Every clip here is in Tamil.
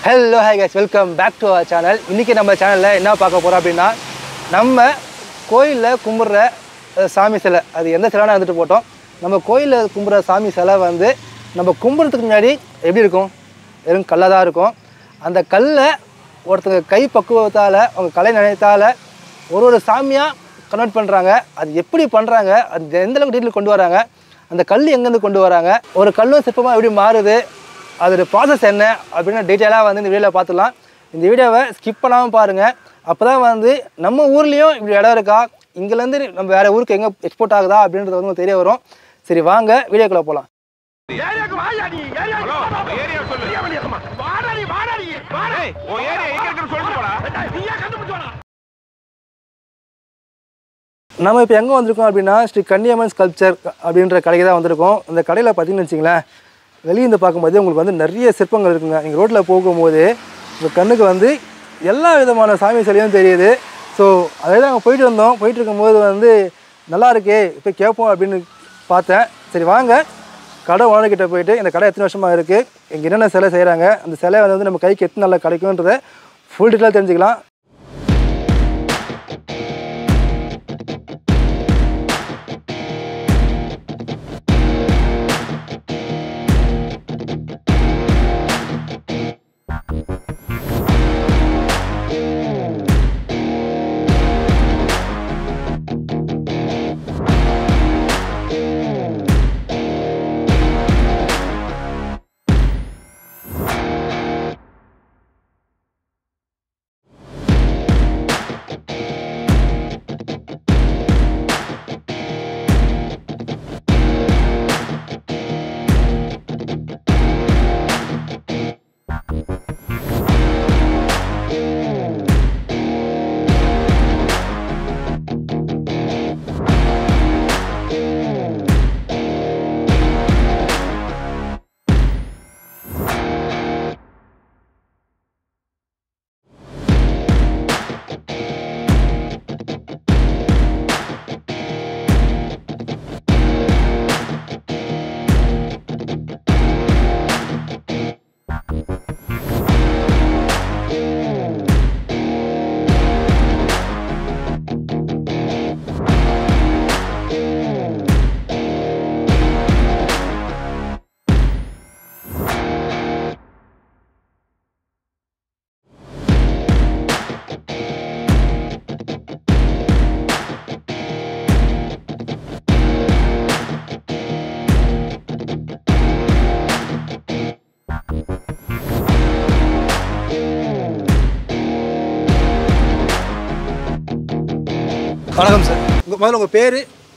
Hello hi guys welcome back to our channel இன்றைக்கி நம்ம சேனலில் என்ன பார்க்க போகிறோம் அப்படின்னா நம்ம கோயிலில் கும்பிட்ற அஹ், சாமி சிலை அது எந்த சிலைனா இருந்துட்டு போட்டோம் நம்ம கோயிலில் கும்பிட்ற சாமி சிலை வந்து நம்ம கும்பிட்றதுக்கு முன்னாடி எப்படி இருக்கும் வெறும் கல்லாக தான் இருக்கும் அந்த கல்லை ஒருத்தங்க கை பக்குவத்தால் அவங்க கலை நினைத்தால் ஒரு ஒரு சாமியாக கன்வெர்ட் பண்ணுறாங்க அது எப்படி பண்ணுறாங்க அது எந்த அளவுக்கு டீட்டெயில் கொண்டு வராங்க அந்த கல் எங்கேருந்து கொண்டு வராங்க ஒரு கல்லும் சிற்பமாக எப்படி மாறுது அதோட ப்ராசஸ் என்ன அப்படின்னு டீட்டெயிலாக வந்து இந்த வீடியோவில் பார்த்துலாம் இந்த வீடியோவை ஸ்கிப் பண்ணாமல் பாருங்கள் அப்போ தான் வந்து நம்ம ஊர்லேயும் இப்படி இடம் இருக்கா இங்கேருந்து நம்ம வேறு ஊருக்கு எங்கே எக்ஸ்போர்ட் ஆகுதா அப்படின்றது வந்து உங்களுக்கு தெரிய வரும் சரி வாங்க வீடியோக்குள்ளே போகலாம் ஏரியாக்கு வாயா நீ ஏரியாக்கு ஹலோ, ஏரியா சொல்லு. வாடா நீ வாடா நீ வாடா ஏய், உன் ஏரியா எங்க இருக்குன்னு சொல்லிட்டு போடா. நீயா கண்டுபிடிச்சு வாடா நம்ம இப்போ எங்கே வந்திருக்கோம் அப்படின்னா ஸ்ரீ கன்னியம்மன் ஸ்கல்ப்சர் அப்படின்ற கடைக்கு தான் வந்திருக்கோம் இந்த கடையில் பார்த்தீங்கன்னு வச்சிங்களேன் வெளியே இருந்து பார்க்கும்போது உங்களுக்கு வந்து நிறைய சிற்பங்கள் இருக்குங்க நீங்கள் ரோட்டில் போகும்போது உங்கள் கண்ணுக்கு வந்து எல்லா விதமான சாமி சிலையும் தெரியுது ஸோ அதே தான் அங்கே போயிட்டு வந்தோம் போயிட்டு இருக்கும்போது வந்து நல்லா இருக்கே இப்போ கேட்போம் அப்படின்னு பார்த்தேன் சரி வாங்க கடை ஓனர்கிட்ட போயிட்டு இந்த கடை எத்தனை வருஷமாக இருக்குது இங்கே என்னென்ன சிலை செய்கிறாங்க அந்த சிலை வந்து நம்ம கைக்கு எத்தனை நாளில் கிடைக்குன்றதை ஃபுல் டீட்டெயில் தெரிஞ்சுக்கலாம் வணக்கம் சார் உங்கள் முதல்ல உங்கள் பேர்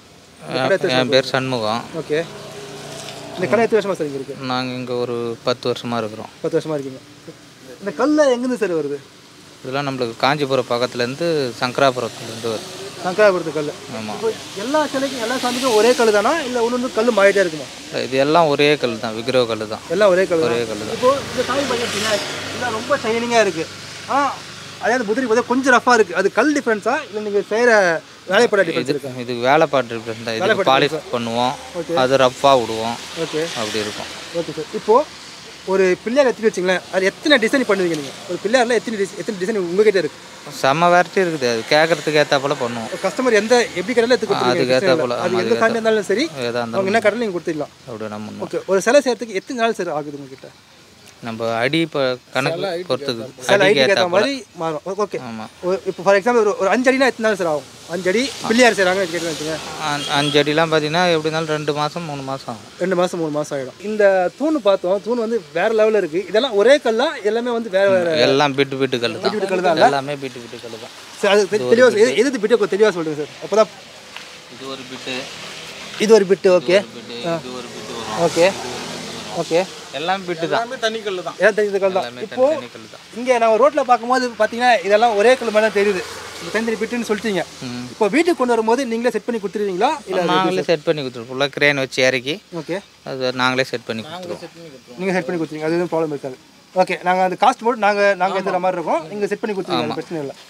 என் பேர் சண்முகம் ஓகே இந்த கடை எத்தனை வருஷமா சார் இங்கே இருக்குது நாங்கள் இங்கே ஒரு பத்து வருஷமாக இருக்கிறோம் பத்து வருஷமா இருக்கீங்க இந்த கல்ல எங்கேருந்து சார் வருது இதெல்லாம் நம்மளுக்கு காஞ்சிபுரம் பக்கத்துலேருந்து சங்கராபுரத்துலேருந்து வருது சங்கராபுரத்து கல் ஆமாம் இப்போ எல்லா சிலைக்கும் எல்லா சாமிக்கும் ஒரே கல் தானா இல்லை ஒன்று ஒன்று கல் மாறிட்டே இருக்குமா இது எல்லாம் ஒரே கல் தான் விக்கிரக கல் தான் எல்லாம் ஒரே கல் ஒரே தான் கல் தான் இப்போ இந்த சாமி பார்த்தீங்கன்னா இதெல்லாம் ரொம்ப ஷைனிங்காக இருக்குது ஆனால் அதே அந்த புதிரி பார்த்தா கொஞ்சம் ரஃபாக இருக்குது அது கல் டிஃப்ரென்ஸா இல்லை நீங்கள் செய்கிற வேலைப்பட டிஃப்ரென்ஸ் இது இருக்கா இது வேலைப்பாட்டு டிஃப்ரெண்ட் தான் இதுக்கு பாலிஷ் பண்ணுவோம் அது ரஃப்பாக விடுவோம் ஓகே அப்படி இருக்கும் ஓகே சார் இப்போது ஒரு பிள்ளையார் எடுத்துட்டு வச்சிங்களேன் அது எத்தனை டிசைன் பண்ணுவீங்க நீங்கள் ஒரு பிள்ளையாரில் எத்தனை டிசைன் எத்தனை டிசைன் உங்ககிட்ட இருக்குது செம்ம வெரைட்டி இருக்குது அது கேட்கறதுக்கு ஏற்றாப்புல பண்ணுவோம் கஸ்டமர் எந்த எப்படி கடையில் எடுத்து அதுக்கு கொடுத்துருக்கீங்க ஏற்றாப்புல அது ஆமாம் எந்த அதுக்கு சாமி இருந்தாலும் சரி எதாக அவங்க இருந்தாலும் என்ன கடையில் நீங்கள் கொடுத்துடலாம் அப்படி நம்ம பண்ணுவோம் ஓகே ஒரு சிலை செய்யறதுக்கு எத்தனை நாள் சார் ஆகுது உங்ககிட்ட நம்ம அடி இப்போ கணக்கு பொறுத்துக்கு சில அடிக்கு ஐடிக்கு ஏற்ற ஏற்றாப்புல மாதிரி மாறும் ஓகே ஆமாம் இப்போ ஃபார் எக்ஸாம்பிள் ஒரு ஒரு அஞ்சு அடினா எத்தனை நாள் சார் ஆகும் அஞ்சு அடி பிள்ளையார் செய்கிறாங்க கேட்டு வச்சுங்க அஞ்சு அடிலாம் பார்த்தீங்கன்னா எப்படி இருந்தாலும் ரெண்டு மாதம் மூணு மாதம் ஆகும் ரெண்டு மாதம் மூணு மாதம் ஆகிடும் இந்த தூண் பார்த்தோம் தூண் வந்து வேற லெவலில் இருக்குது இதெல்லாம் ஒரே கல்லா எல்லாமே வந்து வேற வேற எல்லாம் பிட்டு பிட்டு கல் பிட்டு கல்லு தான் தான் எல்லாமே பிட்டு பிட்டு கல் தான் சார் அது தெ- தெளிவா எது எது பிட்டு தெளிவாக சொல்லுங்கள் சார் அப்போ தான் இது ஒரு பிட்டு இது ஒரு பிட்டு ஓகே பிட்டு இது ஒரு பிட்டு வரும் ஓகே ஓகே எல்லாம் பிட்டு தான் ஏன் தெரிஞ்ச கல் தான் எல்லாமே இப்போ தனித்தனி கல் தான் இங்கே நம்ம ரோட்டில் பார்க்கும்போது பார்த்தீங்கன்னா இதெல்லாம் ஒரே கல் மேலே தெரியுது இந்த தனித்தனி பிட்டுன்னு சொல்லிட்டீங்க ம். இப்போ வீட்டுக்கு கொண்டு வரும்போது நீங்களே செட் பண்ணி கொடுத்துருவீங்களா இல்லை நாங்களே செட் பண்ணி கொடுத்துருவோம் ஃபுல்லாக கிரேன் வச்சு இறக்கி ஓகே அது நாங்களே செட் பண்ணி கொடுத்துருவோம் நீங்கள் செட் பண்ணி கொடுத்துருங்க அது எதுவும் ப்ராப்ளம் இருக்காது ஓகே நாங்கள் அந்த காஸ்ட் போட்டு நாங்கள் நாங்கள் எழுதுற மாதிரி இருக்கோம் நீங்கள் செட் பண்ணி கொடுத்துருங்க அது பிரச்சனை இல்லை சார்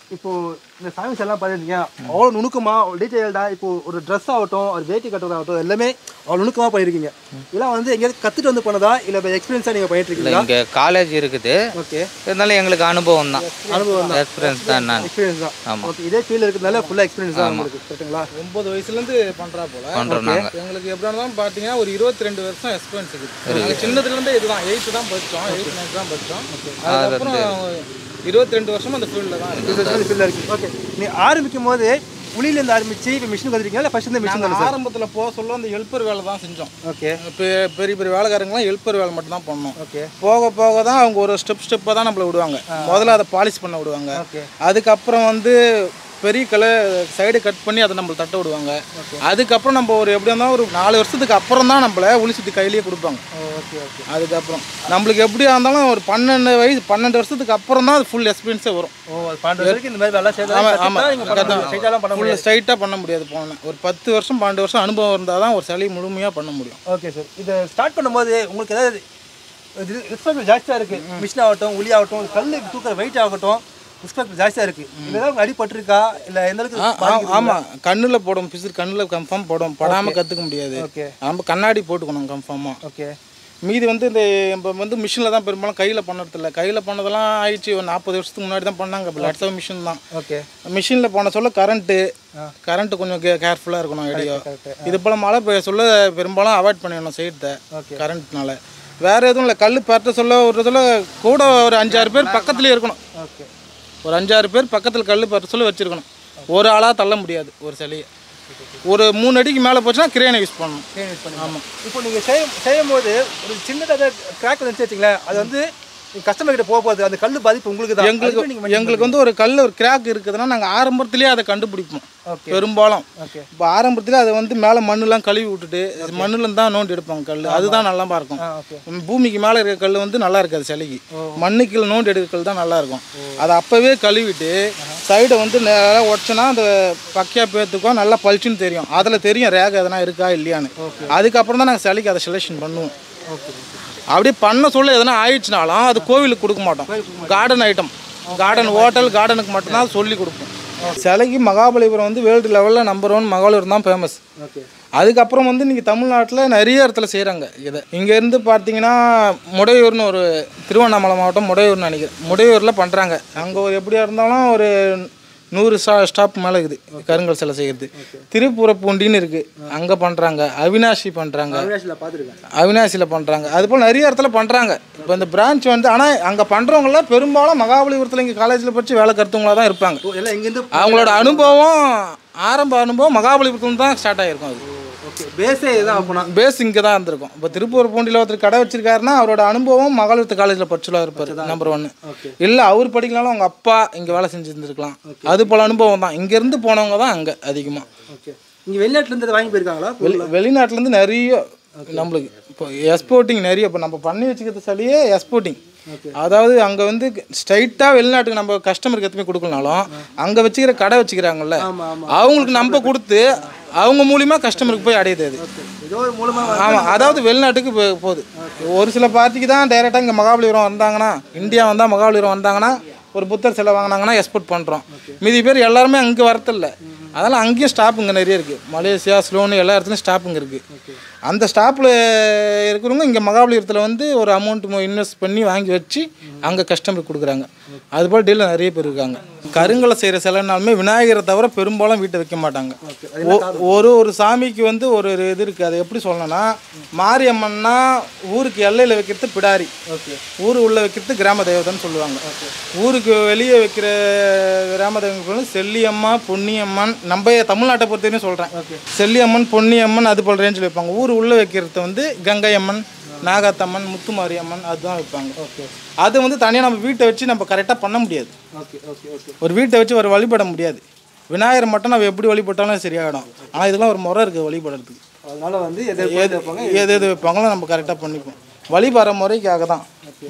இப்போ இந்த சாமி எல்லாம் பார்த்துருக்கீங்க அவ்வளோ நுணுக்கமா டீட்டெயில்டா இப்போ ஒரு ட்ரெஸ் ஆகட்டும் ஒரு வேட்டி கட்டுறதாகட்டும் எல்லாமே அவ்வளோ நுணுக்கமா பண்ணியிருக்கீங்க இதெல்லாம் வந்து எங்கேயாவது கற்றுட்டு வந்து பண்ணதா இல்லை இப்போ எக்ஸ்பீரியன்ஸாக நீங்கள் பண்ணிட்டு இல்லை இருக்கீங்களா இங்கே காலேஜ் இருக்குது ஓகே இருந்தாலும் எங்களுக்கு அனுபவம் தான் அனுபவம் தான் எக்ஸ்பீரியன்ஸ் தான் நான் எக்ஸ்பீரியன்ஸ் தான் ஆமா. ஓகே இதே ஃபீல்டு இருக்கிறதுனால ஃபுல்லாக எக்ஸ்பீரியன்ஸ் தான் உங்களுக்கு கரெக்ட்டுங்களா ஒன்பது வயசுலேருந்து பண்ணுறா போல பண்ணுறோம் நாங்கள் எங்களுக்கு எப்படி இருந்தாலும் பார்த்தீங்கன்னா ஒரு இருபத்தி ரெண்டு வருஷம் எக்ஸ்பீரியன்ஸ் இருக்குது நாங்கள் சின்னதுலேருந்தே இதுதான் எயித்து தான் படித்தோம் எயித்து நைன்த் தான் படித்தோம் அதுக்கப்புறம் இருபத்தி ரெண்டு வருஷம் அந்த ஃபீல்டில் தான் இருக்கு ஃபீல்டில் இருக்கு ஓகே நீ ஆரம்பிக்கும் போது உளியிலேருந்து ஆரம்பிச்சு இப்போ மிஷின் வந்துருக்கீங்களா இல்லை ஃபர்ஸ்ட் இந்த மிஷின் தானே சார் ஆரம்பத்தில் போக சொல்ல அந்த ஹெல்ப்பர் வேலை தான் செஞ்சோம் ஓகே இப்போ பெரிய பெரிய வேலைக்காரங்களாம் ஹெல்ப்பர் வேலை மட்டும் தான் பண்ணோம் ஓகே போக போக தான் அவங்க ஒரு ஸ்டெப் ஸ்டெப்பாக தான் நம்மளை விடுவாங்க முதல்ல அதை பாலிஷ் பண்ண விடுவாங்க ஓகே அதுக்கப்புறம் வந்து பெரிய கலை சைடு கட் பண்ணி அதை நம்மளை தட்ட விடுவாங்க அதுக்கப்புறம் நம்ம ஒரு எப்படி இருந்தாலும் ஒரு நாலு வருஷத்துக்கு அப்புறம் தான் நம்மளை உளிச்சிட்டு கையிலேயே கொடுப்பாங்க ஓகே ஓகே அதுக்கப்புறம் நம்மளுக்கு எப்படியா இருந்தாலும் ஒரு பன்னெண்டு வயசு பன்னெண்டு வருஷத்துக்கு அப்புறம் தான் அது ஃபுல் எக்ஸ்பீரியன்ஸே வரும் ஓ அது பன்னெண்டு வரைக்கும் இந்த மாதிரி வேலை செய்யலாம் ஆமாம் ஆமாம் ஸ்ட்ரைட்டாலாம் பண்ண ஃபுல் ஸ்ட்ரைட்டாக பண்ண முடியாது போனேன் ஒரு பத்து வருஷம் பன்னெண்டு வருஷம் அனுபவம் இருந்தால் தான் ஒரு சிலையை முழுமையாக பண்ண முடியும் ஓகே சார் இதை ஸ்டார்ட் பண்ணும்போது உங்களுக்கு ஏதாவது ரிஸ்பெக்ட் ஜாஸ்தியாக இருக்குது மிஷின் ஆகட்டும் உளி ஆகட்டும் கல் தூக்குற வெயிட் ஆகட்டும் ரிஸ்பெக்ட் ஜாஸ்தியாக இருக்குது இல்லை ஏதாவது அடிபட்டிருக்கா இல்லை எந்த அளவுக்கு ஆமாம் கண்ணில் போடும் பிசிறு கண்ணில் கன்ஃபார்ம் போடும் படாமல் கற்றுக்க முடியாது ஓகே நம்ம கண்ணாடி போட்டுக்கணும் கன்ஃபார்மாக ஓகே மீதி வந்து இந்த இப்போ வந்து மிஷினில் தான் பெரும்பாலும் கையில் பண்ணதில்ல கையில் பண்ணதெல்லாம் ஆயிடுச்சு ஒரு நாற்பது வருஷத்துக்கு முன்னாடி தான் பண்ணாங்க இப்போ லேட்ஸாக மிஷின் தான் ஓகே மிஷினில் போன சொல்ல கரண்ட்டு கரண்ட்டு கொஞ்சம் கேர்ஃபுல்லாக இருக்கணும் ஐடியா இது போல் மழை பெய்ய சொல்ல பெரும்பாலும் அவாய்ட் பண்ணிடணும் செய்யறத கரண்ட்னால வேறு எதுவும் இல்லை கல் பரட்ட சொல்ல ஒரு சொல்ல கூட ஒரு அஞ்சாறு பேர் பக்கத்துலேயே இருக்கணும் ஓகே ஒரு அஞ்சாறு பேர் பக்கத்தில் கல் பரட்ட சொல்ல வச்சுருக்கணும் ஒரு ஆளாக தள்ள முடியாது ஒரு சிலையை ஒரு மூணு அடிக்கு மேலே போச்சுன்னா கிரேனை யூஸ் பண்ணணும் ஆமாம் இப்போ நீங்கள் செய்யும் செய்யும் போது ஒரு சின்னதாக கிராக் வந்துச்சு வச்சுங்களேன் அது வந்து கஸ்டமர் கிட்ட போக போகுது அந்த கல் பாதிப்பு உங்களுக்கு தான் எங்களுக்கு நீங்கள் எங்களுக்கு வந்து ஒரு கல் ஒரு கிராக் இருக்குதுன்னா நாங்கள் ஆரம்பத்திலேயே அதை கண்டுபிடிப்போம் ஓகே பெரும்பாலும் ஓகே இப்போ ஆரம்பத்திலே அதை வந்து மேலே மண்ணெல்லாம் கழுவி விட்டுட்டு மண்ணில் தான் நோண்டி எடுப்பாங்க கல் அதுதான் நல்லா இருக்கும் ஆ ஓகே பூமிக்கு மேலே இருக்க கல் வந்து நல்லா இருக்காது சிலைக்கு மண்ணுக்குள்ள நோண்டி எடுக்கிற கல் தான் நல்லா இருக்கும் அதை அப்போவே கழுவிட்டு சைடை வந்து நேராக உடச்சோன்னா அந்த பக்கையாக பேத்துக்கும் நல்லா பளிச்சுன்னு தெரியும் அதில் தெரியும் ரேகை எதனா இருக்கா இல்லையான்னு அதுக்கப்புறம் தான் நாங்கள் சிலைக்கு அதை செலெக்ஷன் பண்ணுவோம் அப்படியே பண்ண சொல்ல எதனா ஆயிடுச்சுனாலும் அது கோவிலுக்கு கொடுக்க மாட்டோம் கார்டன் ஐட்டம் கார்டன் ஹோட்டல் கார்டனுக்கு மட்டும்தான் சொல்லி கொடுப்போம் சிலைக்கு மகாபலிபுரம் வந்து வேர்ல்டு லெவலில் நம்பர் ஒன் மகாபலிபுரம் தான் ஃபேமஸ் ஓகே அதுக்கப்புறம் வந்து நீங்கள் தமிழ்நாட்டில் நிறைய இடத்துல செய்கிறாங்க இதை இங்கேருந்து பார்த்தீங்கன்னா முடையூர்னு ஒரு திருவண்ணாமலை மாவட்டம் முடையூர்னு நினைக்கிறேன் முடையூரில் பண்ணுறாங்க அங்கே ஒரு எப்படியா இருந்தாலும் ஒரு நூறு ஸ்டா ஸ்டாப் மேலே இருக்குது கருங்கல் சிலை செய்கிறது திருப்புறப்பூண்டின்னு இருக்குது அங்கே பண்ணுறாங்க அவினாஷி பண்ணுறாங்க அவினாஷில் பார்த்துருக்கேன் அவினாசியில் பண்ணுறாங்க அதுபோல் நிறைய இடத்துல பண்ணுறாங்க இப்போ இந்த பிரான்ச் வந்து ஆனால் அங்கே பண்ணுறவங்களாம் பெரும்பாலும் மகாபலிபுரத்தில் இங்கே காலேஜில் படித்து வேலை கருத்தவங்களாக தான் இருப்பாங்க ஓ எல்லாம் இங்கேருந்து அவங்களோட அனுபவம் ஆரம்ப அனுபவம் மகாபலிபுரத்துல தான் ஸ்டார்ட் ஆகிருக்கும் அது ஓகே பேஸே இதுதான் அப்போனா பேஸ் இங்கே தான் இருந்திருக்கும் இப்போ திருப்பூர் பூண்டியில் ஒருத்தர் கடை வச்சிருக்காருன்னா அவரோட அனுபவம் மகளிர் காலேஜில் படிச்சுலாம் இருப்பார் நம்பர் ஒன்று இல்லை அவர் படிக்கலாலும் அவங்க அப்பா இங்கே வேலை செஞ்சுருந்துருக்கலாம் அது போல் அனுபவம் தான் இங்கேருந்து போனவங்க தான் அங்கே அதிகமாக ஓகே இங்கே வெளிநாட்டுலேருந்து இதை வாங்கி போயிருக்காங்களா வெளி வெளிநாட்டிலேருந்து நிறைய நம்மளுக்கு இப்போ எக்ஸ்போர்ட்டிங் நிறைய இப்போ நம்ம பண்ணி வச்சுக்கிறது சரியே எக்ஸ்போர்ட்டிங் அதாவது அங்கே வந்து ஸ்ட்ரைட்டாக வெளிநாட்டுக்கு நம்ம கஸ்டமருக்கு எதுவுமே கொடுக்கலனாலும் அங்கே வச்சுக்கிற கடை வச்சுக்கிறாங்கல்ல ஆமாம் ஆமாம் அவங்களுக்கு நம்ம கொடுத்து அவங்க மூலியமா கஸ்டமருக்கு போய் அடையுது அது ஏதோ ஒரு மூலமாக ஆமாம் அதாவது வெளிநாட்டுக்கு போ- போகுது ஒரு சில பார்ட்டிக்கு தான் டைரெக்டாக இங்கே மகாபலிபுரம் வந்தாங்கன்னா இந்தியா வந்தால் மகாபலிபுரம் வந்தாங்கன்னா ஒரு புத்தர் சிலை வாங்கினாங்கன்னா எக்ஸ்போர்ட் பண்ணுறோம் மீதி பேர் எல்லாருமே அங்கே வரதில்ல அதனால் அங்கேயும் ஸ்டாப் இங்கே நிறைய இருக்குது மலேசியா ஸ்லோனு எல்லா இடத்துலையும் ஸ்டாப்புங்க இருக்குது அந்த ஸ்டாப்பில் இருக்கிறவங்க இங்கே மகாபலிபுரத்தில் வந்து ஒரு அமௌண்ட் இன்வெஸ்ட் பண்ணி வாங்கி வச்சு அங்கே கஸ்டமருக்கு கொடுக்குறாங்க அதுபோல் டீலில் நிறைய பேர் இருக்காங்க கருங்கலை செய்கிற சிலைனாலுமே விநாயகரை தவிர பெரும்பாலும் வீட்டை வைக்க மாட்டாங்க ஒ- ஒரு ஒரு சாமிக்கு வந்து ஒரு ஒரு இது இருக்குது அது எப்படி சொல்லணும்னா மாரியம்மன்னா ஊருக்கு எல்லையில் வைக்கிறது பிடாரி ஓகே ஊர் உள்ள வைக்கிறது கிராம தெய்வதம்னு சொல்லுவாங்க ஊருக்கு வெளியே வைக்கிற கிராம தெய்வங்கள் செல்லியம்மா பொன்னியம்மன் நம்ம தமிழ்நாட்டை பொறுத்தவரையும் சொல்கிறேன் செல்லியம்மன் பொன்னியம்மன் அது போல் ரேஞ்சில் வைப்பாங்க ஊர் உள்ள வைக்கிறது வந்து கங்கையம்மன் நாகாத்தம்மன் முத்துமாரியம்மன் அதுதான் வைப்பாங்க ஓகே அது வந்து தனியாக நம்ம வீட்டை வச்சு நம்ம கரெக்டாக பண்ண முடியாது ஓகே ஓகே ஓகே ஒரு வீட்டை வச்சு ஒரு வழிபட முடியாது விநாயகர் மட்டும் நம்ம எப்படி வழிபட்டாலும் சரியாகிடும் ஆனால் இதெல்லாம் ஒரு முறை இருக்குது வழிபடுறதுக்கு அதனால வந்து எதை எது எது எது வைப்பாங்களோ நம்ம கரெக்டாக பண்ணிப்போம் வழிபடுற முறைக்காக தான்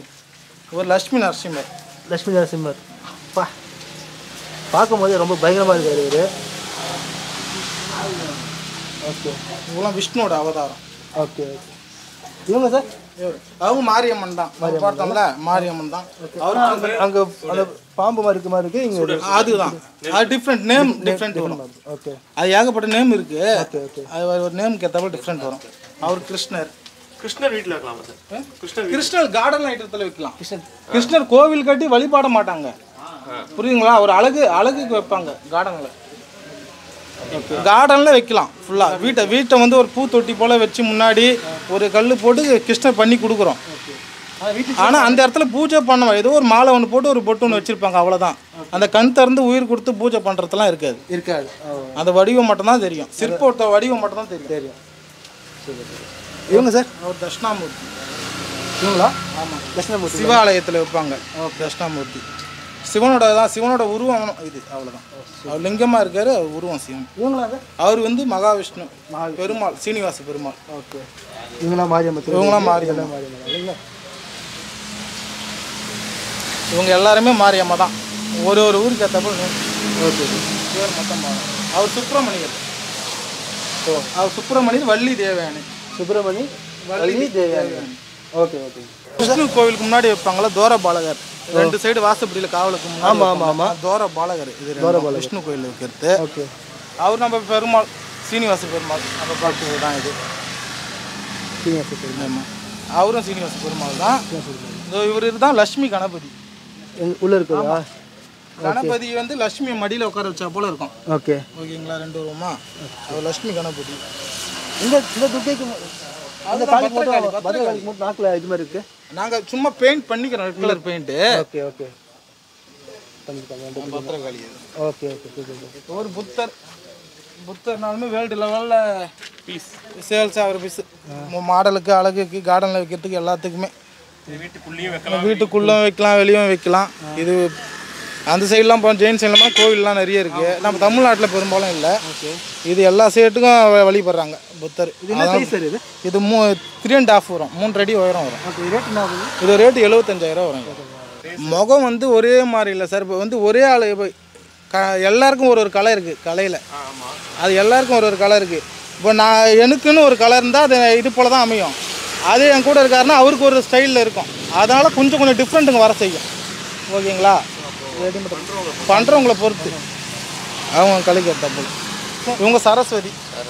ஒரு லட்சுமி நரசிம்மர் லட்சுமி நரசிம்மர் பா பார்க்கும்போது ரொம்ப பயங்கரமாக இருக்காரு இவர் ஓகே இவங்களாம் விஷ்ணுவோட அவதாரம் ஓகே ஓகே இவங்க சார் அவங்க மாரியம்மன் தான் நம்ம பார்த்தோம்ல மாரியம்மன் தான் அவருக்கு அங்கே அந்த பாம்பு மாதிரி இருக்க மாதிரி இருக்கு இங்கே அதுதான் அது டிஃப்ரெண்ட் நேம் டிஃப்ரெண்ட் வரும் ஓகே அது ஏகப்பட்ட நேம் இருக்கு அது ஒரு- ஒரு நேமுக்கு ஏற்றப்ப டிஃப்ரெண்ட் வரும் அவர் கிருஷ்ணர் கிருஷ்ணர் வீட்டில் வைக்கலாமா சார் கிருஷ்ணர் கிருஷ்ணர் கார்டன் ஐட்டத்தில் வைக்கலாம் கிருஷ்ணர் கோவில் கட்டி வழிபாட மாட்டாங்க புரியுதுங்களா ஒரு அழகு அழகுக்கு வைப்பாங்க கார்டனில் கார்டனில் வைக்கலாம் ஃபுல்லாக வீட்டை வீட்டை வந்து ஒரு பூத்தொட்டி போல் வச்சு முன்னாடி ஒரு கல் போட்டு கிருஷ்ணர் பண்ணி கொடுக்குறோம் ஆனால் அந்த இடத்துல பூஜை பண்ணுவோம் ஏதோ ஒரு மாலை ஒன்று போட்டு ஒரு பொட்டு ஒன்று வச்சுருப்பாங்க அவ்வளோதான் அந்த கண் திறந்து உயிர் கொடுத்து பூஜை பண்ணுறதுலாம் இருக்காது இருக்காது ஓ அந்த வடிவம் மட்டும்தான் தெரியும் சிற்பத்தோட வடிவம் மட்டும்தான் தெரியும் தெரியும் இவங்க சார் அவர் தட்சிணாமூர்த்தி இவங்களா ஆமாம் தட்சிணாமூர்த்தி சிவாலயத்தில் வைப்பாங்க தட்சிணாமூர்த்தி சிவனோட தான் சிவனோட உருவம் இது அவ்வளோதான் அவர் லிங்கமாக இருக்காரு அவர் உருவம் சிவன் இவங்களா சார் அவர் வந்து மகாவிஷ்ணு பெருமாள் சீனிவாச பெருமாள் ஓகே இவங்களாம் மாரியம்மன் இவங்களாம் மாரியம்மன் மாரியம்மன் இல்லைங்களா இவங்க எல்லாருமே மாரியம்மா தான் ஒரு ஒரு ஊருக்கு ஏற்றப்போ ஓகே பேர் மொத்தம் மாறும் அவர் சுப்பிரமணியர் ஓ அவர் சுப்பிரமணியர் வள்ளி தேவயானி சுப்பிரமணி வள்ளி தேவியானி ஓகே ஓகே விஷ்ணு கோவிலுக்கு முன்னாடி வைப்பாங்களா தோர பாலகர் ரெண்டு சைடு வாசப்படியில் காவலுக்கு முன்னாடி ஆமா, ஆமா, ஆமா. வைப்பாங்க. தோர பாலகர் இது ரெண்டும் விஷ்ணு கோயில் இருக்கிறது ஓகே அவர் நம்ம பெருமாள் சீனிவாச பெருமாள் நம்ம பார்த்தது தான் இது சீனிவாச பெருமாள் ஆமாம் அவரும் சீனிவாச பெருமாள் தான் இதோ இவர் தான் லட்சுமி கணபதி எங்க- உள்ள இருக்குதா கணபதி வந்து லட்சுமி மடியில் உட்கார வச்சா போல இருக்கும் ஓகே ஓகேங்களா ரெண்டு வருமா அவர் லட்சுமி கணபதி இந்த இந்த துர்க்கைக்கு மு- அந்த காளி மட்டும் பத்திரகாளிக்கு மட்டும் நாக்கில் இது மாதிரி இருக்கு நாங்கள் சும்மா பெயிண்ட் பண்ணிக்கிறோம் red colour paint okay okay பண்ணிருக்காங்க பத்திரகாளி ஓகே ஓகே சூப்பர் ஒரு புத்தர் புத்தர்னாலுமே வேர்ல்டு லெவலில் பீஸ் சேல்ஸ் ஆகிற பீஸ் மாடலுக்கு அழகுக்கு கார்டனில் வைக்கிறதுக்கு எல்லாத்துக்குமே வீட்டுக்குள்ளேயும் வைக்கலாம் வீட்டுக்குள்ளே வைக்கலாம் வெளியும் வைக்கலாம் இது அந்த சைட்லாம் போன ஜெயின் சைட்லாம் கோவில்லாம் நிறைய இருக்குது நம்ம தமிழ்நாட்டில் பெரும்பாலும் இல்லை இது எல்லா சைட்டுக்கும் வ- வழிபடுறாங்க புத்தர் இது என்ன சைஸ் சார் இது இது மூ த்ரீ அண்ட் ஹாஃப் வரும் மூன்று அடி உயரம் வரும் ஓகே ரேட் என்ன ஆகுது இது ரேட்டு எழுபத்தஞ்சாயிரம் வரும் முகம் வந்து ஒரே மாதிரி இல்லை சார் இப்போ வந்து ஒரே ஆள் இப்போ க எல்லாருக்கும் ஒரு ஒரு கலை இருக்குது கலையில் அது எல்லாருக்கும் ஒரு ஒரு கலர் இருக்குது இப்போ நான் எனக்குன்னு ஒரு கலர் இருந்தால் அது இது போல தான் அமையும் அது என் கூட இருக்காருன்னா அவருக்கு ஒரு ஸ்டைலில் இருக்கும் அதனால் கொஞ்சம் கொஞ்சம் டிஃப்ரெண்ட்டுங்க வர செய்யும் ஓகேங்களா பண்ணுறவங்கள பொறுத்து அவங்க கலைக்கு ஏற்ற போல இவங்க சரஸ்வதி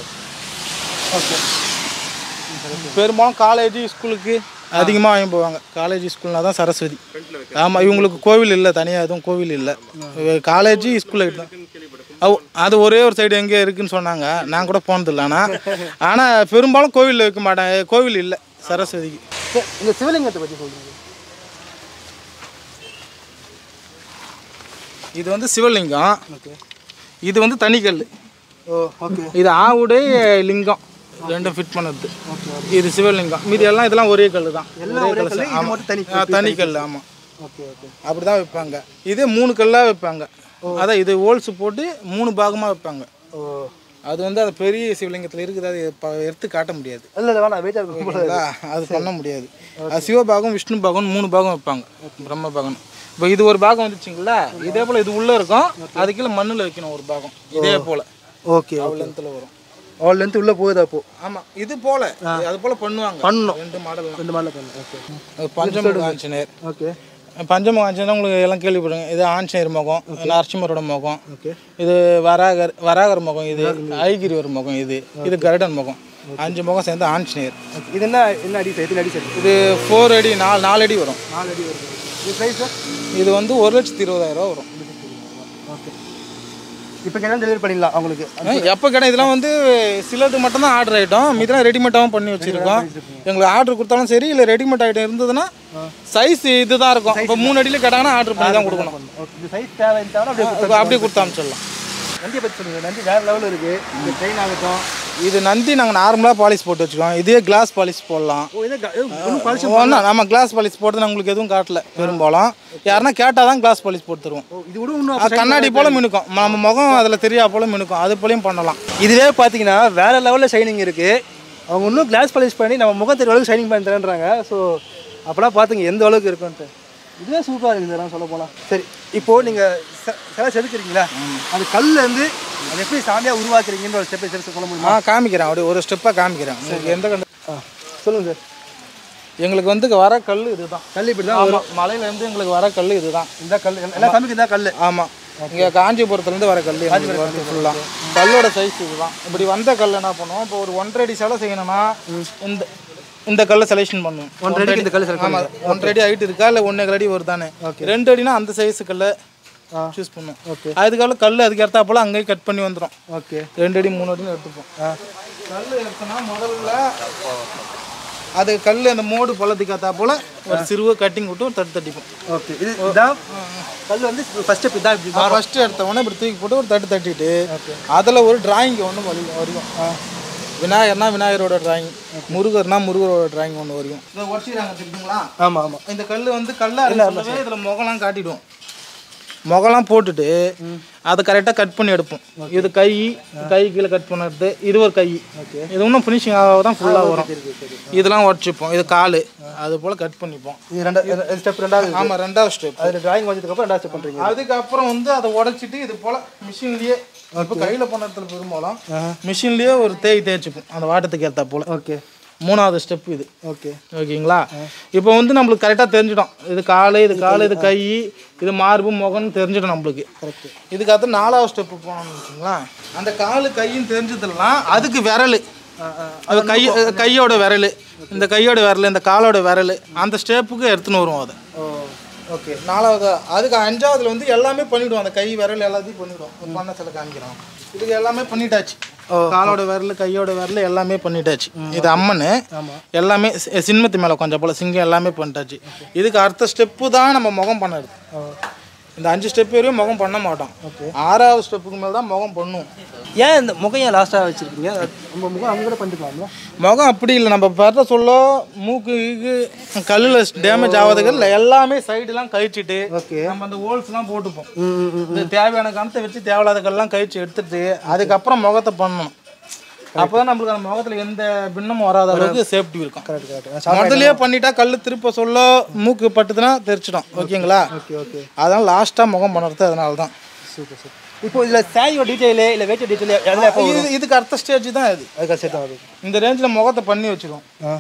ஓகே பெரும்பாலும் காலேஜ் ஸ்கூலுக்கு அதிகமாக வாங்கி போவாங்க காலேஜ் ஸ்கூல்னா தான் சரஸ்வதி ஆமாம் இவங்களுக்கு கோவில் இல்லை தனியாக எதுவும் கோவில் இல்லை காலேஜ் ஸ்கூலில் தான் அவ் அது ஒரே ஒரு சைடு எங்கே இருக்குன்னு சொன்னாங்க நான் கூட போனதில்லை ஆனால் ஆனால் பெரும்பாலும் கோவிலில் வைக்க மாட்டேன் கோவில் இல்லை சரஸ்வதிக்கு சார் இந்த சிவலிங்கத்தை பற்றி சொல்லுங்கள் இது வந்து சிவலிங்கம் ஓகே இது வந்து தனிக்கல் ஓ ஓகே இது ஆவுடைய லிங்கம் ரெண்டும் ஃபிட் பண்ணது இது சிவலிங்கம் மீதி எல்லாம் இதெல்லாம் ஒரே கல் தான் எல்லாம் ஒரே கல்லு, இது மட்டும் தனி தனி கல் ஆமாம் ஓகே ஓகே அப்படி தான் வைப்பாங்க இதே மூணு கல்லாக வைப்பாங்க அதான் இது ஹோல்ஸ் போட்டு மூணு பாகமாக வைப்பாங்க ஓ அது வந்து அது பெரிய சிவலிங்கத்தில் இருக்குது அது ப- எடுத்து காட்ட முடியாது இல்லை இல்லை வேணாம் வெயிட்டாக இருக்கும் ஓகேங்களா? அது பண்ண முடியாது அது சிவபாகம் விஷ்ணு பாகம் மூணு பாகம் வைப்பாங்க பிரம்ம பாகம் இப்போ இது ஒரு பாகம் வந்துச்சுங்களா இதே போல் இது உள்ளே இருக்கும் அது கீழே மண்ணில் வைக்கணும் ஒரு பாகம் இதே போல் ஓகே அவ்வளோ லென்த்தில் வரும் ஆல் லென்த் உள்ளே போகுது அப்போ ஆமாம் இது போல் அது போல் பண்ணுவாங்க பண்ணணும். ரெண்டு மாடல் ரெண்டு மாதிரில பண்ணு ஓகே அது பஞ்சமுக ஆஞ்சநேயர் ஆஞ்சநேயர் ஓகே பஞ்சமுக ஆஞ்சநேயர் உங்களுக்கு எல்லாம் கேள்விப்படுங்க இது ஆஞ்சநேயர் முகம் நரசிம்மரோட முகம் ஓகே இது வராகர் வராகர் முகம் இது ஐகிரிவர் முகம் இது இது கருடன் முகம் அஞ்சு முகம் சேர்ந்து ஆஞ்சநேயர் இது என்ன என்ன அடி சார் எத்தனை அடி சார் இது ஃபோர் அடி நாலு நாலு அடி வரும் நாலு அடி வருது இது ப்ரைஸ் சார் இது வந்து ஒரு லட்சத்தி இருபதாயிரம் ரூபா வரும் ஓகே இப்போ கேட்டால் டெலிவரி பண்ணிடலாம் அவங்களுக்கு எப்போ கடை இதெல்லாம் வந்து சிலது மட்டும் தான் ஆர்டர் ஐட்டம் மீதெல்லாம் ரெடிமேடாகவும் பண்ணி வச்சுருக்கோம் எங்களுக்கு ஆர்டர் கொடுத்தாலும் சரி இல்லை ரெடிமேட் ஐட்டம் இருந்ததுன்னா சைஸ் இதுதான் இருக்கும் இப்போ மூணு அடியில் கேட்டாங்கன்னா ஆர்டர் பண்ணி தான் கொடுக்கணும் ஓகே இந்த சைஸ் தேவைன்னு அப்படியே அப்ப அப்படியே கொடுத்து அனுப்பிச்சிடலாம் நந்தியை பற்றி சொல்லுங்கள் நந்தி வேறு லெவலில் இருக்குது இந்த ட்ரெயின் ஆகட்டும் இது நந்தி நாங்கள் நார்மலாக பாலிஷ் போட்டு வச்சுக்கோம் இதே கிளாஸ் பாலிஷ் போடலாம் ஓ இதை ஒன்றும் பாலிசி ஒன்றா நம்ம கிளாஸ் பாலிஷ் போட்டு உங்களுக்கு எதுவும் காட்டல பெரும்பாலும் யாருன்னா கேட்டால் தான் கிளாஸ் பாலிஷ் போட்டு தருவோம் ஓ இது கூட இன்னும் அது கண்ணாடி போல மினுக்கும் நம்ம முகம் அதில் தெரியா போல மினுக்கும் அது போலையும் பண்ணலாம் இதுவே பார்த்தீங்கன்னா வேற லெவலில் ஷைனிங் இருக்குது அவங்க இன்னும் கிளாஸ் பாலிஷ் பண்ணி நம்ம முகத்தை அளவுக்கு ஷைனிங் பண்ணி தரேன்றாங்க ஸோ அப்போலாம் பார்த்துங்க எந்த அளவுக்கு இருக்குன்ட்டு இதுவே சூப்பராக இருக்குது இதெல்லாம் சொல்ல போனால் சரி இப்போது நீங்கள் சிலை செதுக்குறீங்களா அந்த கல்லேருந்து அது எப்படி சாமியாக உருவாக்குறீங்கன்ற ஒரு ஸ்டெப்பை சரி சொல்ல முடியுமா ஆ காமிக்கிறேன் அப்படியே ஒரு ஸ்டெப்பாக காமிக்கிறேன் உங்களுக்கு எந்த கண்டு ஆ சொல்லுங்கள் சார் எங்களுக்கு வந்து வர கல் இதுதான் கல் இப்படி தான் ஆமாம் மலையிலேருந்து எங்களுக்கு வர கல் இதுதான் இந்த கல் எல்லா சாமிக்கும் இந்த கல் ஆமாம் இங்கே காஞ்சிபுரத்துலேருந்து வர கல் எங்களுக்கு ஃபுல்லாக கல்லோட சைஸ் இதுதான் இப்படி வந்த கல் என்ன பண்ணுவோம் இப்போ ஒரு ஒன்றரை அடி சிலை செய்யணும்னா இந்த இந்த கல்லை செலெக்ஷன் பண்ணுவோம் ஒன்றரை அடிக்கு இந்த கல் select ஆமாம் ஒன்றரை அடி ஹைட் இருக்கா இல்லை ஒன்றரை அடி ஒரு தானே ரெண்டு அடினா அந்த சைஸு கல்லை சூஸ் பண்ணுவோம் ஓகே அதுக்காக கல் அதுக்கு ஏற்றாப்போல அங்கேயே கட் பண்ணி வந்துடும் ஓகே ரெண்டு அடி மூணு அடின்னு எடுத்துப்போம் கல் எடுத்தோன்னா முதல்ல அது கல் அந்த மோடு பள்ளத்துக்கு ஏற்றா போல் ஒரு சிறுவை கட்டிங் விட்டு ஒரு தட்டு தட்டிப்போம் ஓகே இது இதான் கல் வந்து ஃபர்ஸ்ட் ஸ்டெப் இதான் இப்படி தான் ஃபஸ்ட்டு எடுத்த உடனே இப்படி தூக்கி போட்டு ஒரு தட்டு தட்டிட்டு அதில் ஒரு டிராயிங் ஒன்று வரி வரையும் விநாயகர்னா விநாயகரோட டிராயிங் முருகர்னா முருகரோட டிராயிங் ஒன்று வரையும் இதை உடச்சிக்கிறாங்க தெரியுங்களா ஆமாம் ஆமாம் இந்த கல் வந்து கல்லா சொல்லவே இதில் முகலாம் காட்டிடுவோம் முகலாம் போட்டுட்டு அதை கரெக்டாக கட் பண்ணி எடுப்போம் இது கை கை கீழே கட் பண்ணுறது இது ஒரு கை இது இன்னும் ஃபினிஷிங் ஆக தான் ஃபுல்லாக வரும் இதெல்லாம் உடச்சிப்போம் இது கால் அது போல் கட் பண்ணிப்போம் இது ரெண்டாவது ஸ்டெப் ரெண்டாவது ஆமாம் ரெண்டாவது ஸ்டெப் அதில் டிராயிங் வச்சதுக்கப்புறம் ரெண்டாவது ஸ்டெப் பண்ணுறீங்க அதுக்கப்புறம் வந்து அதை உடைச்சிட்டு இது போல் மிஷின்லேயே இப்போ கையில் பண்ண இடத்துல பெரும்பாலும் மிஷின்லேயே ஒரு தேய் தேய்ச்சிப்போம் அந்த வாட்டத்துக்கு ஏற்றா போல் ஓகே மூணாவது ஸ்டெப் இது ஓகே ஓகேங்களா இப்போ வந்து நம்மளுக்கு கரெக்டாக தெரிஞ்சிடும் இது கால் இது கால் இது கை இது மார்பு முகம்னு தெரிஞ்சிடும் நம்மளுக்கு கரெக்ட் இதுக்கு அடுத்து நாலாவது ஸ்டெப்பு போனோம்னு வச்சுங்களேன் அந்த கால் கையும் தெரிஞ்சதுலாம் அதுக்கு விரல் அது கை கையோட விரல் இந்த கையோட விரல் இந்த காலோட விரல் அந்த ஸ்டெப்புக்கு எடுத்துன்னு வருவோம் அதை ஓ ஓகே நாலாவது அதுக்கு அஞ்சாவதுல வந்து எல்லாமே பண்ணிவிடுவோம் அந்த கை விரல் எல்லாத்தையும் பண்ணிவிடுவோம் ஒரு பண்ண சில காமிக்கிறோம் இதுக்கு எல்லாமே பண்ணிட்டாச்சு காலோட விரல் கையோட விரல் எல்லாமே பண்ணிட்டாச்சு இது அம்மன் எல்லாமே சி- சின்மத்து மேலே கொஞ்சம் போல சிங்கம் எல்லாமே பண்ணிட்டாச்சு இதுக்கு அடுத்த ஸ்டெப்பு தான் நம்ம முகம் பண்ணது இந்த அஞ்சு ஸ்டெப் வரையும் முகம் பண்ண மாட்டோம் ஆறாவது ஸ்டெப்புக்கு மேலே தான் முகம் பண்ணுவோம் ஏன் இந்த முகம் ஏன் லாஸ்ட்டாக வச்சுருக்கீங்க நம்ம முகம் அவங்க கூட பண்ணிக்கலாம்ல முகம் அப்படி இல்லை நம்ம படுற சொல்ல மூக்கு கீக்கு கல்லில் டேமேஜ் ஆகாதுக்கு இல்லை எல்லாமே சைடுலாம் கழிச்சிட்டு ஓகே நம்ம அந்த ஹோல்ஸ்லாம் போட்டுப்போம் இந்த தேவையான கணத்தை வச்சு தேவையில்லாத கல்லாம் கழிச்சு எடுத்துட்டு அதுக்கப்புறம் முகத்தை பண்ணணும் அப்போதான் நம்மளுக்கு அந்த முகத்துல எந்த பின்னமும் வராத அளவுக்கு சேஃப்டி இருக்கும் கரெக்ட் கரெக்ட் முதல்லயே பண்ணிட்டா கல் திருப்ப சொல்ல மூக்கு பட்டுதுன்னா தெரிச்சிடும் ஓகேங்களா ஓகே ஓகே அதான் லாஸ்ட்டாக முகம் பண்ணுறது அதனால தான் சூப்பர் சூப்பர் இப்போ இதில் சாரியோட டீட்டெயிலு இல்லை வெயிட் டீட்டெயில் எதில் எப்போ இது இதுக்கு அடுத்த ஸ்டேஜ் தான் இது அதுக்காக செட் ஆகுது இந்த ரேஞ்சில் முகத்தை பண்ணி வச்சிருவோம் ஆ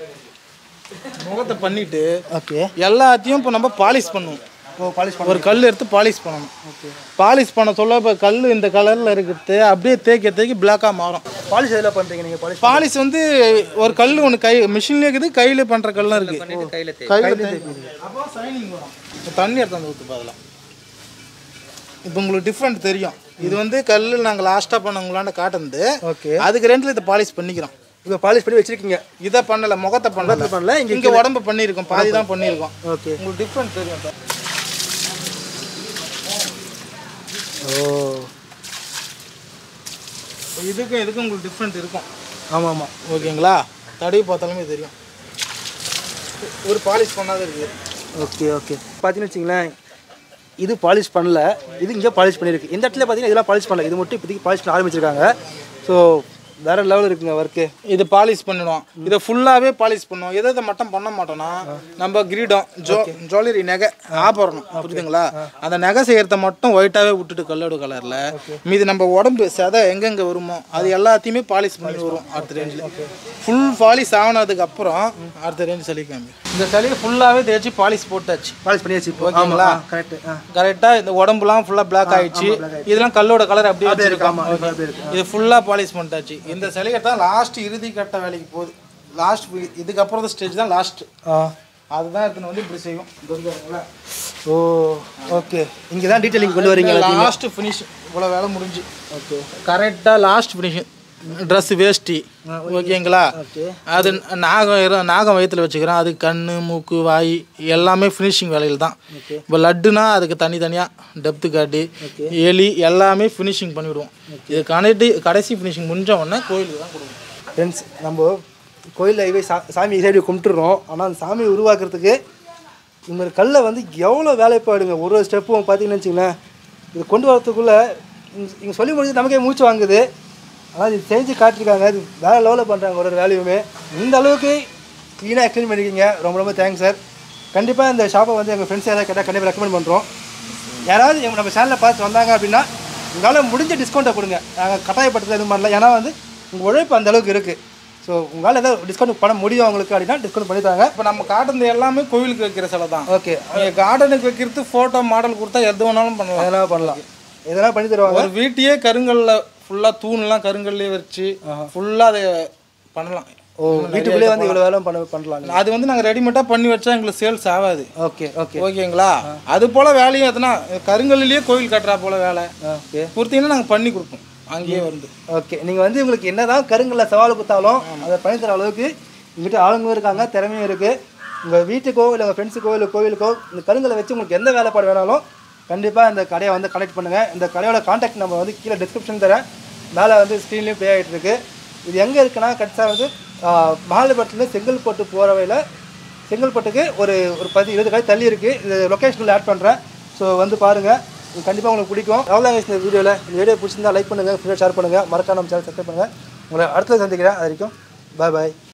முகத்தை பண்ணிட்டு ஓகே எல்லாத்தையும் இப்போ நம்ம பாலிஷ் பண்ணுவோம் ஓ பாலிஷ் ஒரு கல் எடுத்து பாலிஷ் பண்ணணும் பாலிஷ் பண்ண சொல்ல இப்போ கல் இந்த கலரில் இருக்கிறது அப்படியே தேய்க்க தேய்க்க பிளாக்காக மாறும் பாலிஷ் எதில் பண்ணுறீங்க நீங்கள் பாலிஷ் பாலிஷ் வந்து ஒரு கல் ஒன்று கை மிஷின்லேயே இருக்குது கையில் பண்ணுற கல்லும் இருக்குது கையில் தே கையில் அப்போ சைனிங் வரும் இப்போ தண்ணி எடுத்து வந்து ஊற்று பதிலாக இப்போ உங்களுக்கு டிஃப்ரெண்ட் தெரியும் இது வந்து கல் நாங்கள் லாஸ்ட்டாக பண்ணவங்களாண்ட காட்டுனது ஓகே அதுக்கு ரெண்டில் இதை பாலிஷ் பண்ணிக்கிறோம் இப்போ பாலிஷ் பண்ணி வச்சிருக்கீங்க இதை பண்ணல முகத்தை பண்ணல பண்ணல, இங்க இங்கே உடம்பு பண்ணியிருக்கோம் பாதி தான் பண்ணியிருக்கோம் ஓகே உங்களுக்கு டிஃப்ரெண்ட் தெரியும் இப்போ. ஓ இப்போ இதுக்கும் இதுக்கும் உங்களுக்கு டிஃப்ரெண்ட் இருக்கும் ஆமாம் ஆமாம் ஓகேங்களா தடவி பார்த்தாலுமே தெரியும் ஒரு பாலிஷ் பண்ணாத இருக்குது ஓகே ஓகே பார்த்தீங்கன்னு வச்சிங்களேன் இது பாலிஷ் பண்ணல இது இங்கே பாலிஷ் பண்ணியிருக்கு இந்த இடத்துல பார்த்தீங்கன்னா இதெல்லாம் பாலிஷ் பண்ணல இது மட்டும் இப்போதைக்கு பாலிஷ் பண்ண ஆரம்பிச்சிருக்காங்க ஸோ வேற லெவல் இருக்குங்க ஒர்க்கு இது பாலிஷ் பண்ணிடுவோம் இதை ஃபுல்லாகவே பாலிஷ் பண்ணுவோம் எதை இதை மட்டும் பண்ண மாட்டோம்னா நம்ம கிரீடம் ஜோ ஜுவல்லரி நகை ஆபரணம் புரியுதுங்களா அந்த நகை செய்யறத மட்டும் ஒயிட்டாகவே விட்டுட்டு கல்லோடு கலரில் மீதி நம்ம உடம்பு சதை எங்கெங்கே வருமோ அது எல்லாத்தையுமே பாலிஷ் பண்ணி வரும் அடுத்த ரேஞ்சில் ஃபுல் பாலிஷ் ஆனதுக்கு அப்புறம் அடுத்த ரேஞ்ச் சளி காமி இந்த சளியை ஃபுல்லாகவே தேய்ச்சி பாலிஷ் போட்டாச்சு பாலிஷ் பண்ணியாச்சு இப்போ ஓகேங்களா? கரெக்ட் ஆ கரெக்டாக இந்த உடம்புலாம் ஃபுல்லாக பிளாக் ஆயிடுச்சு இதெல்லாம் கல்லோட கலர் அப்படியே அப்படியே இருக்கு, ஆமா, வச்சிருக்கோம் அப்படியே இருக்கு. இது ஃபுல்லாக பாலிஷ் பண்ணிட்டாச்சு இந்த சிலையை தான் லாஸ்ட் இறுதி கட்ட வேலைக்கு போகுது லாஸ்ட் இதுக்கப்புறம் ஸ்டேஜ் தான் லாஸ்ட் ஆ அதுதான் எடுத்துன்னு வந்து இப்படி செய்யும் ஓ ஓகே இங்கே தான் டீட்டெயிலிங் கொண்டு வரீங்க எல்லாத்தையுமே. லாஸ்ட் ஃபினிஷ் இவ்வளோ வேலை முடிஞ்சு ஓகே கரெக்டாக லாஸ்ட் ஃபினிஷிங் ட்ரெஸ் வேஷ்டி ஓகேங்களா அது நாகம் இரு- நாகம் வயிற்றுல வச்சுக்கிறோம் அது கண் மூக்கு வாய் எல்லாமே ஃபினிஷிங் வேலையில் தான் இப்போ லட்டுனா அதுக்கு தனித்தனியாக டெப்த்து காட்டி எலி எல்லாமே ஃபினிஷிங் பண்ணிவிடுவோம் இது கனெக்டி கடைசி ஃபினிஷிங் முடிஞ்ச உடனே கோயிலுக்கு தான் கொடுக்கும் ஃப்ரெண்ட்ஸ் நம்ம கோயிலில் இவை சா சாமி இசைடி கும்பிட்டுறோம் ஆனால் அந்த சாமியை உருவாக்குறதுக்கு இந்த மாதிரி கல்லை வந்து எவ்வளோ வேலைப்பாடுங்க ஒரு ஒரு ஸ்டெப்பும் பார்த்தீங்கன்னு வச்சுங்களேன் இது கொண்டு வரதுக்குள்ளே இங்கே சொல்லி முடிஞ்சு நமக்கே மூச்சு வாங்குது ஆனால் இது செஞ்சு காட்டிருக்காங்க இது வேறு லெவலில் பண்ணுறாங்க ஒரு ஒரு வேலையுமே இந்த அளவுக்கு க்ளீனாக எக்ஸ்பிளைன் பண்ணியிருக்கீங்க ரொம்ப ரொம்ப தேங்க்ஸ் சார் கண்டிப்பாக இந்த ஷாப்பை வந்து எங்கள் ஃப்ரெண்ட்ஸ் யாராவது கேட்டால் கண்டிப்பாக ரெக்கமெண்ட் பண்ணுறோம் யாராவது எங்க- நம்ம சேனலில் பார்த்து வந்தாங்க அப்படின்னா உங்களால் முடிஞ்ச டிஸ்கவுண்ட்டை கொடுங்க நாங்கள் கட்டாயப்படுத்துறது எதுவும் பண்ணல ஏன்னா வந்து உங்கள் உழைப்பு அந்த அளவுக்கு இருக்குது ஸோ உங்களால் ஏதாவது டிஸ்கவுண்ட் பண்ண முடியும் அவங்களுக்கு அப்படின்னா டிஸ்கவுண்ட் பண்ணி தாங்க இப்போ நம்ம காட்டுறது எல்லாமே கோவிலுக்கு வைக்கிற சிலை தான் ஓகே நீங்கள் கார்டனுக்கு வைக்கிறது ஃபோட்டோ மாடல் கொடுத்தா எது வேணாலும் பண்ணலாம் எதனா பண்ணலாம் எதனா பண்ணி தருவாங்க ஒரு வீட்டையே கருங்கல்ல ஃபுல்லாக தூண்லாம் கருங்கல்லே வச்சு ஃபுல்லாக அதை பண்ணலாம் ஓ வீட்டுக்குள்ளேயே வந்து இவ்வளோ வேலை பண்ண பண்ணலாம் அது வந்து நாங்கள் ரெடிமேடாக பண்ணி வச்சா எங்களுக்கு சேல்ஸ் ஆகாது ஓகே ஓகே ஓகேங்களா அது போல் வேலையும் எத்தனா கருங்கல்லையே கோவில் கட்டுறா போல வேலை ஓகே கொடுத்தீங்கன்னா நாங்கள் பண்ணி கொடுப்போம் அங்கேயே வந்து ஓகே நீங்கள் வந்து உங்களுக்கு என்னதான் கருங்கல்ல சவால் கொடுத்தாலும் அதை பண்ணி தர அளவுக்கு உங்ககிட்ட ஆளுங்களும் இருக்காங்க திறமையும் இருக்குது உங்கள் வீட்டுக்கோ இல்லை உங்கள் ஃப்ரெண்ட்ஸுக்கோ இல்லை கோவிலுக்கோ இந்த கருங்கல்லை வச்சு உங்களுக்கு எந்த வேலைப்பாடு வேணாலும் கண்டிப்பாக இந்த கடையை வந்து கனெக்ட் பண்ணுங்கள் இந்த கடையோட காண்டாக்ட் நம்பர் வந்து கீழே டிஸ்கிரிப்ஷன் தரேன் மேலே வந்து ஸ்க்ரீன்லேயும் ப்ளே ஆகிட்டு இருக்கு இது எங்கே இருக்குன்னா கரெக்டாக வந்து மகாபலிபுரத்துலேருந்து செங்கல்பட்டு போகிற வழியில் செங்கல்பட்டுக்கு ஒரு ஒரு பத்து இருபது கடை தள்ளி இருக்குது இது லொக்கேஷனில் ஆட் பண்ணுறேன் ஸோ வந்து பாருங்கள் இது கண்டிப்பாக உங்களுக்கு பிடிக்கும் அவ்வளோதான் guys இந்த வீடியோவில் இந்த வீடியோ பிடிச்சிருந்தா லைக் பண்ணுங்கள் ஃப்ரீயாக ஷேர் பண்ணுங்கள் மறக்காம நம்ம சேனல் சப்ஸ்கிரைப் பண்ணுங்கள் உங்களை அடுத்தது சந்திக்கிறேன் அது வரைக்கும் பாய் பாய்